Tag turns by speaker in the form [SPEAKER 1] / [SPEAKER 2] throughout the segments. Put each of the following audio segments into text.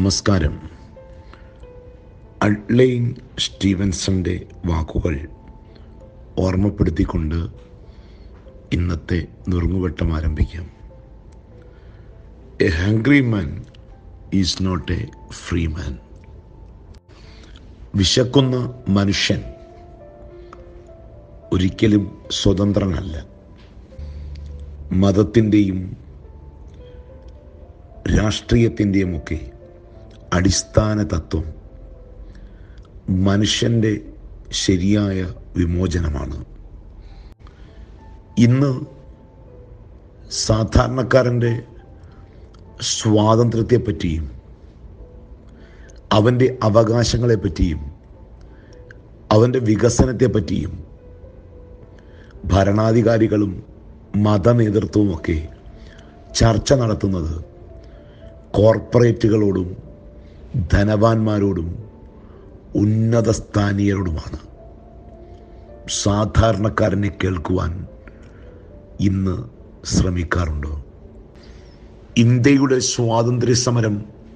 [SPEAKER 1] നമസ്കാരം അഡ്ലൈൻ സ്റ്റീവൻസന്റെ വാക്കുകൾ ഓർമ്മപ്പെടുത്തിക്കൊണ്ട് ഇന്നത്തെ നുറുങ്ങുവെട്ടം ആരംഭിക്കാം a hungry man is not a free man വിശക്കുന്ന മനുഷ്യൻ ഒരിക്കലും സ്വതന്ത്രനല്ല മതത്തിൻ്റെയും രാഷ്ട്രീയത്തിൻ്റെയുമൊക്കെ അടിസ്ഥാന തത്വം മനുഷ്യൻ്റെ ശരിയായ വിമോചനമാണ് ഇന്ന് സാധാരണക്കാരൻ്റെ സ്വാതന്ത്ര്യത്തെപ്പറ്റിയും അവൻ്റെ അവകാശങ്ങളെപ്പറ്റിയും അവൻ്റെ വികസനത്തെപ്പറ്റിയും ഭരണാധികാരികളും മതനേതൃത്വവുമൊക്കെ ചർച്ച നടത്തുന്നത് കോർപ്പറേറ്റുകളോടും ധനവാന്മാരോടും ഉന്നത സ്ഥാനീയരോടുമാണ് സാധാരണക്കാരനെ കേൾക്കുവാൻ ഇന്ന് ശ്രമിക്കാറുണ്ടോ ഇന്ത്യയുടെ സ്വാതന്ത്ര്യ സമരം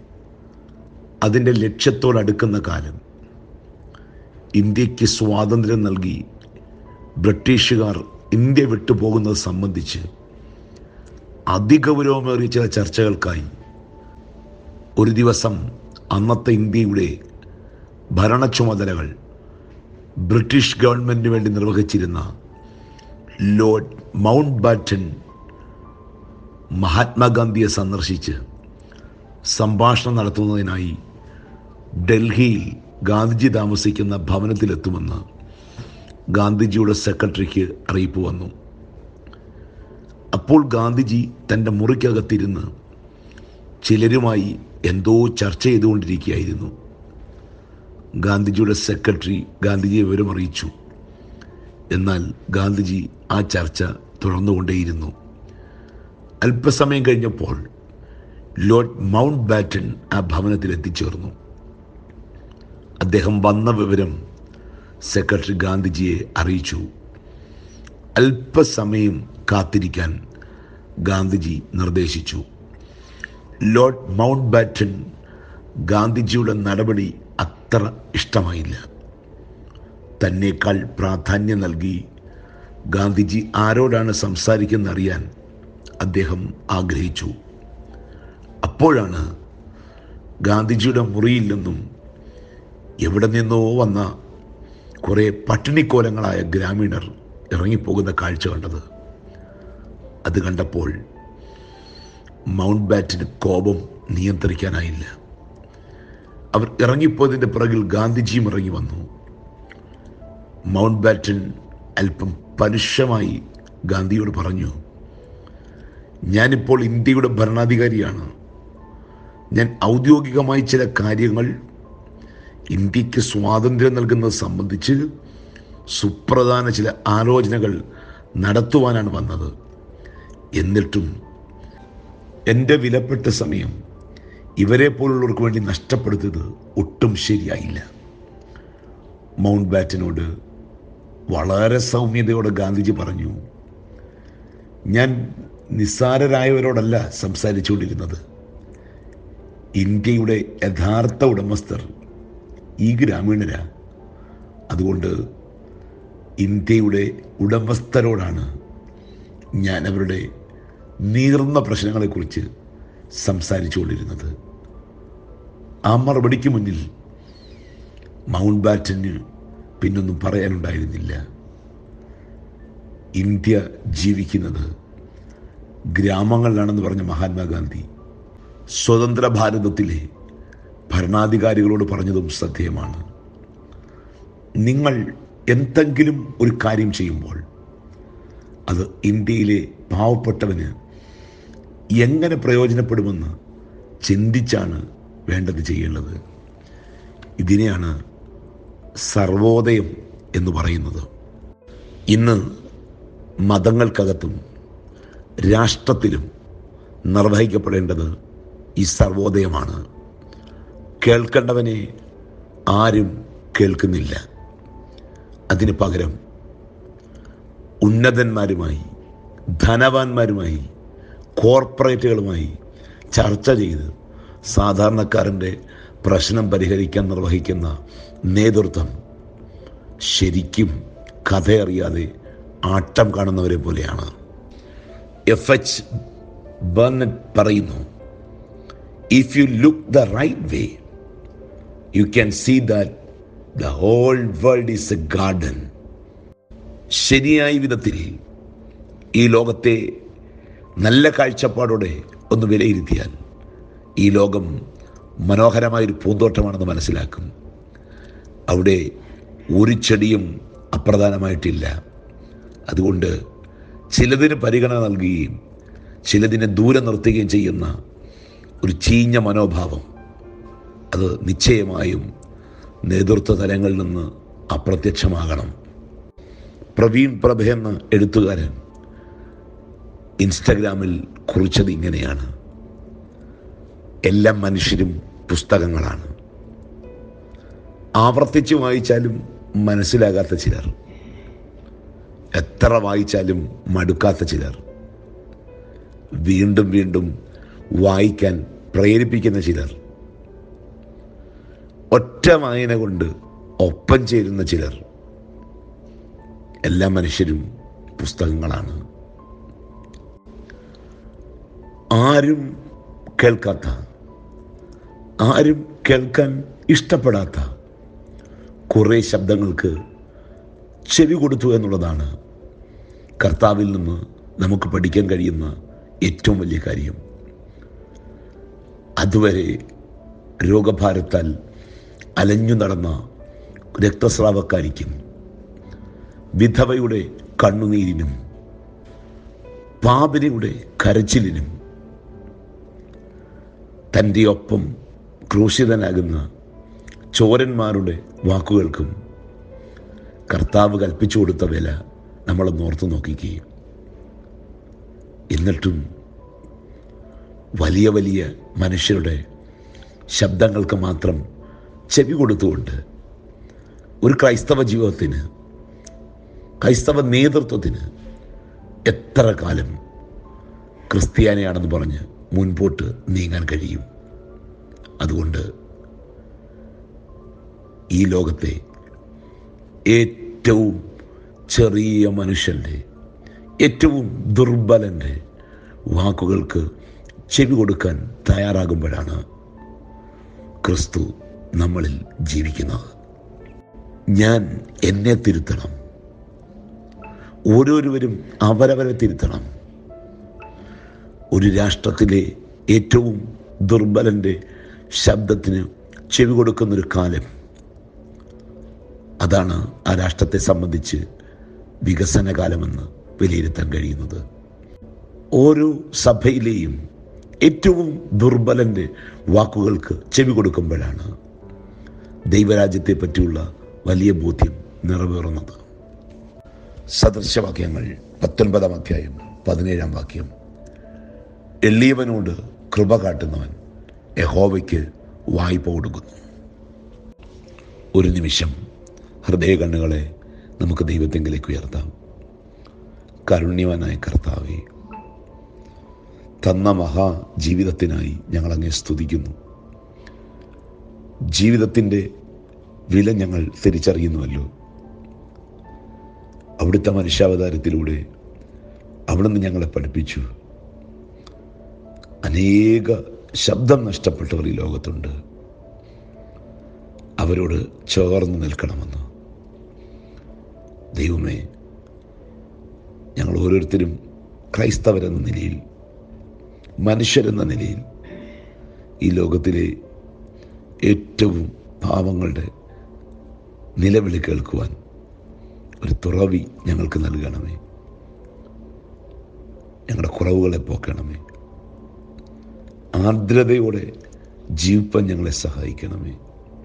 [SPEAKER 1] അതിൻ്റെ ലക്ഷ്യത്തോടടുക്കുന്ന കാലം ഇന്ത്യക്ക് സ്വാതന്ത്ര്യം നൽകി ബ്രിട്ടീഷുകാർ ഇന്ത്യ വിട്ടുപോകുന്നത് സംബന്ധിച്ച് അതിഗൗരവമേറിയ ചില ചർച്ചകൾക്കായി ഒരു ദിവസം അന്നത്തെ ഇന്ത്യയുടെ ഭരണ ചുമതലകൾ ബ്രിട്ടീഷ് ഗവൺമെൻറ്റിന് വേണ്ടി നിർവഹിച്ചിരുന്ന ലോർഡ് മൗണ്ട് ബാറ്റൻ മഹാത്മാഗാന്ധിയെ സന്ദർശിച്ച് സംഭാഷണം നടത്തുന്നതിനായി ഡൽഹിയിൽ ഗാന്ധിജി താമസിക്കുന്ന ഭവനത്തിലെത്തുമെന്ന് ഗാന്ധിജിയുടെ സെക്രട്ടറിക്ക് അറിയിപ്പ് വന്നു അപ്പോൾ ഗാന്ധിജി തൻ്റെ മുറിക്കകത്തിരുന്ന് ചിലരുമായി എന്തോ ചർച്ച ചെയ്തുകൊണ്ടിരിക്കുകയായിരുന്നു ഗാന്ധിജിയുടെ സെക്രട്ടറി ഗാന്ധിജിയെ വിവരം അറിയിച്ചു എന്നാൽ ഗാന്ധിജി ആ ചർച്ച തുടർന്നുകൊണ്ടേയിരുന്നു അല്പസമയം കഴിഞ്ഞപ്പോൾ ലോർഡ് മൗണ്ട് ബാറ്റൺ ആ ഭവനത്തിൽ എത്തിച്ചേർന്നു അദ്ദേഹം വന്ന വിവരം സെക്രട്ടറി ഗാന്ധിജിയെ അറിയിച്ചു അല്പസമയം കാത്തിരിക്കാൻ ഗാന്ധിജി നിർദ്ദേശിച്ചു ലോർഡ് മൗണ്ട് ബാറ്റൺ ഗാന്ധിജിയുടെ നടപടി അത്ര ഇഷ്ടമായില്ല തന്നേക്കാൾ പ്രാധാന്യം നൽകി ഗാന്ധിജി ആരോടാണ് സംസാരിക്കുന്നത് അറിയാൻ അദ്ദേഹം ആഗ്രഹിച്ചു അപ്പോഴാണ് ഗാന്ധിജിയുടെ മുറിയിൽ നിന്നും എവിടെ നിന്നോ വന്ന കുറേ പട്ടിണിക്കോലങ്ങളായ ഗ്രാമീണർ ഇറങ്ങിപ്പോകുന്ന കാഴ്ച കണ്ടത് അത് കണ്ടപ്പോൾ മൗണ്ട് ബാറ്റിന് കോപം നിയന്ത്രിക്കാനായില്ല അവർ ഇറങ്ങിപ്പോയതിൻ്റെ പിറകിൽ ഗാന്ധിജിയും ഇറങ്ങി വന്നു മൗണ്ട് ബാറ്റൻ അല്പം പരുഷമായി ഗാന്ധിയോട് പറഞ്ഞു ഞാനിപ്പോൾ ഇന്ത്യയുടെ ഭരണാധികാരിയാണ് ഞാൻ ഔദ്യോഗികമായി ചില കാര്യങ്ങൾ ഇന്ത്യക്ക് സ്വാതന്ത്ര്യം നൽകുന്നത് സംബന്ധിച്ച് സുപ്രധാന ചില ആലോചനകൾ നടത്തുവാനാണ് വന്നത് എന്നിട്ടും എൻ്റെ വിലപ്പെട്ട സമയം ഇവരെ പോലുള്ളവർക്ക് വേണ്ടി നഷ്ടപ്പെടുത്തിയത് ഒട്ടും ശരിയായില്ല മൗണ്ട് ബാറ്റിനോട് വളരെ സൗമ്യതയോടെ ഗാന്ധിജി പറഞ്ഞു ഞാൻ നിസ്സാരരായവരോടല്ല സംസാരിച്ചുകൊണ്ടിരുന്നത് ഇന്ത്യയുടെ യഥാർത്ഥ ഉടമസ്ഥർ ഈ ഗ്രാമീണരാ അതുകൊണ്ട് ഇന്ത്യയുടെ ഉടമസ്ഥരോടാണ് ഞാൻ അവരുടെ നീർന്ന പ്രശ്നങ്ങളെക്കുറിച്ച് സംസാരിച്ചുകൊണ്ടിരുന്നത് ആ മറുപടിക്ക് മുന്നിൽ മൗണ്ട് ബാറ്റന് പിന്നൊന്നും പറയാനുണ്ടായിരുന്നില്ല ഇന്ത്യ ജീവിക്കുന്നത് ഗ്രാമങ്ങളിലാണെന്ന് പറഞ്ഞ മഹാത്മാഗാന്ധി സ്വതന്ത്ര ഭാരതത്തിലെ ഭരണാധികാരികളോട് പറഞ്ഞതും ശ്രദ്ധേയമാണ് നിങ്ങൾ എന്തെങ്കിലും ഒരു കാര്യം ചെയ്യുമ്പോൾ അത് ഇന്ത്യയിലെ പാവപ്പെട്ടവന് എങ്ങനെ പ്രയോജനപ്പെടുമെന്ന് ചിന്തിച്ചാണ് വേണ്ടത് ചെയ്യേണ്ടത് ഇതിനെയാണ് സർവോദയം എന്ന് പറയുന്നത് ഇന്ന് മതങ്ങൾക്കകത്തും രാഷ്ട്രത്തിലും നിർവഹിക്കപ്പെടേണ്ടത് ഈ സർവോദയമാണ് കേൾക്കേണ്ടവനെ ആരും കേൾക്കുന്നില്ല അതിന് പകരം ഉന്നതന്മാരുമായി ധനവാന്മാരുമായി കോർപ്പറേറ്റുകളുമായി ചർച്ച ചെയ്ത് സാധാരണക്കാരൻ്റെ പ്രശ്നം പരിഹരിക്കാൻ നിർവഹിക്കുന്ന നേതൃത്വം ശരിക്കും കഥയറിയാതെ ആട്ടം കാണുന്നവരെ പോലെയാണ് എഫ് എച്ച് ബർണറ്റ് പറയുന്നു if you look the right way you can see that the whole world is a garden ശരിയായ വിധത്തിൽ ഈ ലോകത്തെ നല്ല കാഴ്ചപ്പാടോടെ ഒന്ന് വിലയിരുത്തിയാൽ ഈ ലോകം മനോഹരമായൊരു പൂന്തോട്ടമാണെന്ന് മനസ്സിലാക്കും അവിടെ ഒരു ചെടിയും അപ്രധാനമായിട്ടില്ല അതുകൊണ്ട് ചിലതിന് പരിഗണന നൽകുകയും ചിലതിനെ ദൂരെ നിർത്തുകയും ചെയ്യുന്ന ഒരു ചീഞ്ഞ മനോഭാവം അത് നിശ്ചയമായും നേതൃത്വ തലങ്ങളിൽ നിന്ന് അപ്രത്യക്ഷമാകണം പ്രവീൺ പ്രഭ എന്ന എഴുത്തുകാരൻ ഇൻസ്റ്റഗ്രാമിൽ കുറിച്ചത് ഇങ്ങനെയാണ് എല്ലാ മനുഷ്യരും പുസ്തകങ്ങളാണ് ആവർത്തിച്ച് വായിച്ചാലും മനസ്സിലാകാത്ത ചിലർ എത്ര വായിച്ചാലും മടുക്കാത്ത ചിലർ വീണ്ടും വീണ്ടും വായിക്കാൻ പ്രേരിപ്പിക്കുന്ന ചിലർ ഒറ്റ വായന കൊണ്ട് ഒപ്പം ചേരുന്ന ചിലർ എല്ലാ മനുഷ്യരും പുസ്തകങ്ങളാണ് ആരും കേൾക്കാത്ത ആരും കേൾക്കാൻ ഇഷ്ടപ്പെടാത്ത കുറേ ശബ്ദങ്ങൾക്ക് ചെവി കൊടുത്തു എന്നുള്ളതാണ് കർത്താവിൽ നിന്ന് നമുക്ക് പഠിക്കാൻ കഴിയുന്ന ഏറ്റവും വലിയ കാര്യം അതുവരെ രോഗഭാരത്താൽ അലഞ്ഞു നടന്ന രക്തസ്രാവക്കാരിക്കും വിധവയുടെ കണ്ണുനീരിനും പാപിനിയുടെ കരച്ചിലിനും തൻ്റെ ഒപ്പം ക്രൂശിതനാകുന്ന ചോരന്മാരുടെ വാക്കുകൾക്കും കർത്താവ് കൽപ്പിച്ചു കൊടുത്ത വില നമ്മളൊന്ന് ഓർത്തു നോക്കിക്കുകയും എന്നിട്ടും വലിയ വലിയ മനുഷ്യരുടെ ശബ്ദങ്ങൾക്ക് മാത്രം ചെവി കൊടുത്തുകൊണ്ട് ഒരു ക്രൈസ്തവ ജീവിതത്തിന് ക്രൈസ്തവ നേതൃത്വത്തിന് എത്ര കാലം ക്രിസ്ത്യാനിയാണെന്ന് പറഞ്ഞ് മുൻപോട്ട് നീങ്ങാൻ കഴിയും അതുകൊണ്ട് ഈ ലോകത്തെ ഏറ്റവും ചെറിയ മനുഷ്യൻ്റെ ഏറ്റവും ദുർബലൻ്റെ വാക്കുകൾക്ക് ചെവി കൊടുക്കാൻ തയ്യാറാകുമ്പോഴാണ് ക്രിസ്തു നമ്മളിൽ ജീവിക്കുന്നത് ഞാൻ എന്നെ തിരുത്തണം ഓരോരുവരും അവരവരെ തിരുത്തണം ഒരു രാഷ്ട്രത്തിലെ ഏറ്റവും ദുർബലൻ്റെ ശബ്ദത്തിന് ചെവി കൊടുക്കുന്നൊരു കാലം അതാണ് ആ രാഷ്ട്രത്തെ സംബന്ധിച്ച് വികസന കാലമെന്ന് വിലയിരുത്താൻ കഴിയുന്നത് ഓരോ സഭയിലെയും ഏറ്റവും ദുർബലൻ്റെ വാക്കുകൾക്ക് ചെവി കൊടുക്കുമ്പോഴാണ് ദൈവരാജ്യത്തെ പറ്റിയുള്ള വലിയ ബോധ്യം നിറവേറുന്നത് സദൃശവാക്യങ്ങൾ പത്തൊൻപതാം അധ്യായം പതിനേഴാം വാക്യം എളിയവനോട് കൃപ കാട്ടുന്നവൻ യഹോവയ്ക്ക് വായ്പ കൊടുക്കുന്നു ഒരു നിമിഷം ഹൃദയ കണ്ണുകളെ നമുക്ക് ദൈവത്തെങ്കിലേക്ക് ഉയർത്താം കാരുണ്യവാനായ കർത്താവെ തന്ന മഹാ ജീവിതത്തിനായി ഞങ്ങൾ അങ്ങേ സ്തുതിക്കുന്നു ജീവിതത്തിൻ്റെ വില ഞങ്ങൾ തിരിച്ചറിയുന്നുവല്ലോ അവിടുത്തെ മനുഷ്യാവതാരത്തിലൂടെ അവിടുന്ന് ഞങ്ങളെ പഠിപ്പിച്ചു അനേക ശബ്ദം നഷ്ടപ്പെട്ടവർ ഈ ലോകത്തുണ്ട് അവരോട് ചേർന്ന് നിൽക്കണമെന്ന് ദൈവമേ ഞങ്ങൾ ഓരോരുത്തരും ക്രൈസ്തവരെന്ന നിലയിൽ മനുഷ്യരെന്ന നിലയിൽ ഈ ലോകത്തിലെ ഏറ്റവും പാവങ്ങളുടെ നിലവിളി കേൾക്കുവാൻ ഒരു തുറവി ഞങ്ങൾക്ക് നൽകണമേ ഞങ്ങളുടെ കുറവുകളെ പോക്കണമേ ആർദ്രതയോടെ ജീവിപ്പാൻ ഞങ്ങളെ സഹായിക്കണമേ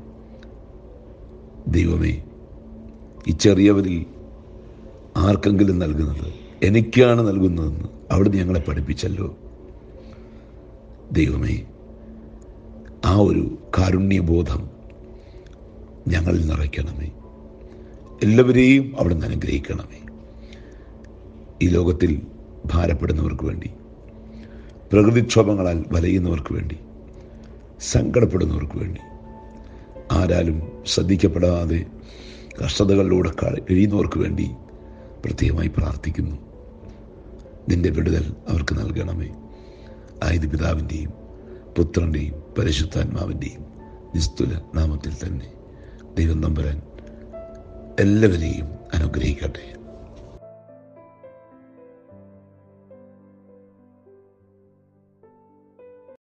[SPEAKER 1] ദൈവമേ ഈ ചെറിയവരിൽ ആർക്കെങ്കിലും നൽകുന്നത് എനിക്കാണ് നൽകുന്നതെന്ന് അവിടുന്ന് ഞങ്ങളെ പഠിപ്പിച്ചല്ലോ ദൈവമേ ആ ഒരു കാരുണ്യബോധം ഞങ്ങളിൽ നിറയ്ക്കണമേ എല്ലാവരെയും അവിടുന്ന് അനുഗ്രഹിക്കണമേ ഈ ലോകത്തിൽ ഭാരപ്പെടുന്നവർക്ക് വേണ്ടി പ്രകൃതിക്ഷോഭങ്ങളാൽ വലയുന്നവർക്ക് വേണ്ടി സങ്കടപ്പെടുന്നവർക്ക് വേണ്ടി ആരാലും ശ്രദ്ധിക്കപ്പെടാതെ കഷ്ടതകളിലൂടെ ക- കഴിയുന്നവർക്ക് വേണ്ടി പ്രത്യേകമായി പ്രാർത്ഥിക്കുന്നു നിന്റെ വിടുതൽ അവർക്ക് നൽകണമേ ആയത് പിതാവിൻ്റെയും പുത്രൻ്റെയും പരിശുദ്ധാത്മാവിൻ്റെയും നിസ്തുല നാമത്തിൽ തന്നെ ദൈവം നമ്പരാൻ എല്ലാവരെയും അനുഗ്രഹിക്കട്ടെ